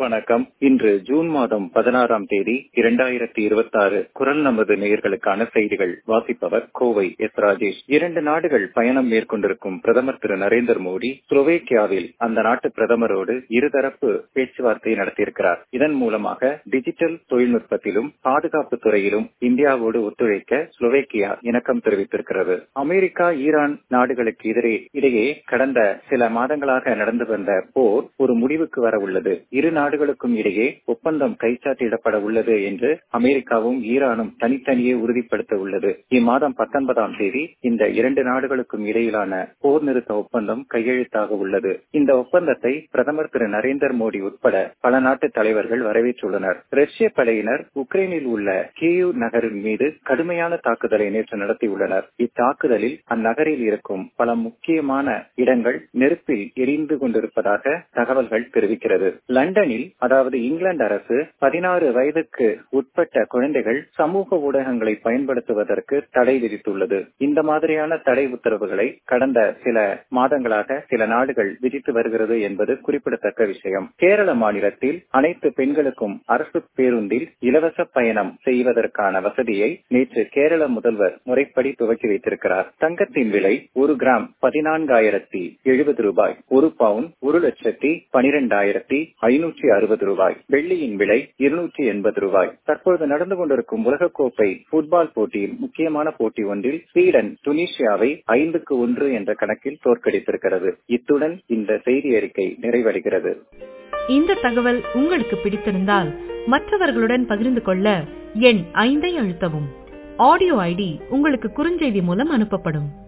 வணக்கம் இன்று ஜூன் மாதம் பதினாறாம் தேதி இரண்டாயிரத்தி இருபத்தி ஆறு குரல் நமது நேயர்களுக்கான செய்திகள் வாசிப்பவர் கோவை எஸ் ராஜேஷ் இரண்டு நாடுகள் பயணம் மேற்கொண்டிருக்கும் பிரதமர் திரு நரேந்திர மோடி ஸ்லோவேக்கியாவில் அந்த நாட்டு பிரதமரோடு இருதரப்பு பேச்சுவார்த்தை நடத்தியிருக்கிறார் இதன் மூலமாக டிஜிட்டல் தொழில்நுட்பத்திலும் பாதுகாப்பு துறையிலும் இந்தியாவோடு ஒத்துழைக்க ஸ்லோவேக்கியா இணக்கம் தெரிவித்திருக்கிறது அமெரிக்கா ஈரான் நாடுகளுக்கு எதிரே இடையே கடந்த சில மாதங்களாக நடந்து வந்த போர் ஒரு முடிவுக்கு வர உள்ளது இரு நாடுகளுக்கும் இடையே ஒப்பந்தம் கைச்சாத்திடப்பட உள்ளது என்று அமெரிக்காவும் ஈரானும் தனித்தனியே உறுதிப்படுத்த உள்ளது இம்மாதம் பத்தொன்பதாம் தேதி இந்த இரண்டு நாடுகளுக்கும் இடையிலான போர் நிறுத்த ஒப்பந்தம் கையெழுத்தாக உள்ளது இந்த ஒப்பந்தத்தை பிரதமர் திரு நரேந்திர மோடி உட்பட பல நாட்டு தலைவர்கள் வரவேற்றுள்ளனர் ரஷ்ய படையினர் உக்ரைனில் உள்ள கியூ நகரின் மீது கடுமையான தாக்குதலை நேற்று நடத்தியுள்ளனர் இத்தாக்குதலில் அந்நகரில் இருக்கும் பல முக்கியமான இடங்கள் நெருப்பில் எரிந்து கொண்டிருப்பதாக தகவல்கள் தெரிவிக்கிறது லண்டனில் அதாவது இங்கிலாந்து அரசு பதினாறு வயதுக்கு உட்பட்ட குழந்தைகள் சமூக ஊடகங்களை பயன்படுத்துவதற்கு தடை விதித்துள்ளது இந்த மாதிரியான தடை உத்தரவுகளை கடந்த சில மாதங்களாக சில நாடுகள் விதித்து வருகிறது என்பது குறிப்பிடத்தக்க விஷயம் கேரள மாநிலத்தில் அனைத்து பெண்களுக்கும் அரசு பேருந்தில் இலவச பயணம் செய்வதற்கான வசதியை நேற்று கேரள முதல்வர் முறைப்படி துவக்கி வைத்திருக்கிறார் தங்கத்தின் விலை ஒரு கிராம் பதினான்காயிரத்தி எழுபது ரூபாய் ஒரு பவுன் ஒரு லட்சத்தி பனிரெண்டாயிரத்தி ஐநூற்றி அறுபது ரூபாய் வெள்ளியின் விலை இருநூற்றி எண்பது ரூபாய் தற்போது நடந்து கொண்டிருக்கும் உலகக்கோப்பை ஃபுட்பால் போட்டியில் முக்கியமான போட்டி ஒன்றில் ஸ்வீடன் துனிஷியாவை ஐந்துக்கு ஒன்று என்ற கணக்கில் தோற்கடித்திருக்கிறது இத்துடன் இந்த செய்தி அறிக்கை நிறைவடைகிறது இந்த தகவல் உங்களுக்கு பிடித்திருந்தால் மற்றவர்களுடன் பகிர்ந்து கொள்ள எண் ஐந்தை அழுத்தவும் ஆடியோ ஐடி உங்களுக்கு குறுஞ்செய்தி மூலம் அனுப்பப்படும்